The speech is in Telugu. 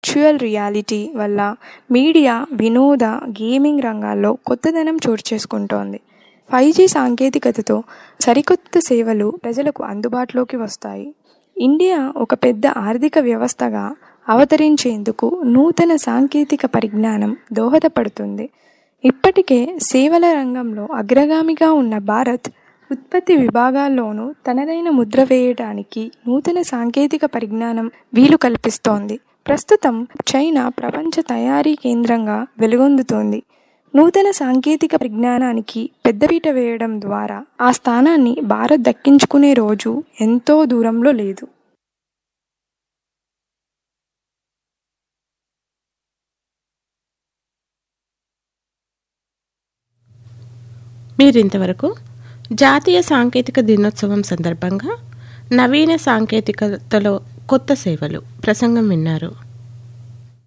వర్చువల్ రియాలిటీ వల్ల మీడియా వినోద గేమింగ్ రంగాల్లో కొత్తదనం చోటు చేసుకుంటోంది ఫైవ్ జీ సాంకేతికతతో సరికొత్త సేవలు ప్రజలకు అందుబాటులోకి వస్తాయి ఇండియా ఒక పెద్ద ఆర్థిక వ్యవస్థగా అవతరించేందుకు నూతన సాంకేతిక పరిజ్ఞానం దోహదపడుతుంది ఇప్పటికే సేవల రంగంలో అగ్రగామిగా ఉన్న భారత్ ఉత్పత్తి విభాగాల్లోనూ తనదైన ముద్ర వేయడానికి నూతన సాంకేతిక పరిజ్ఞానం వీలు కల్పిస్తోంది ప్రస్తుతం చైనా ప్రపంచ తయారీ కేంద్రంగా వెలుగొందుతోంది నూతన సాంకేతిక పరిజ్ఞానానికి పెద్దపీట వేయడం ద్వారా ఆ స్థానాన్ని భారత్ దక్కించుకునే రోజు ఎంతో దూరంలో లేదు మీరింతవరకు జాతీయ సాంకేతిక దినోత్సవం సందర్భంగా నవీన సాంకేతికతలో కొత్త సేవలు ప్రసంగం విన్నారు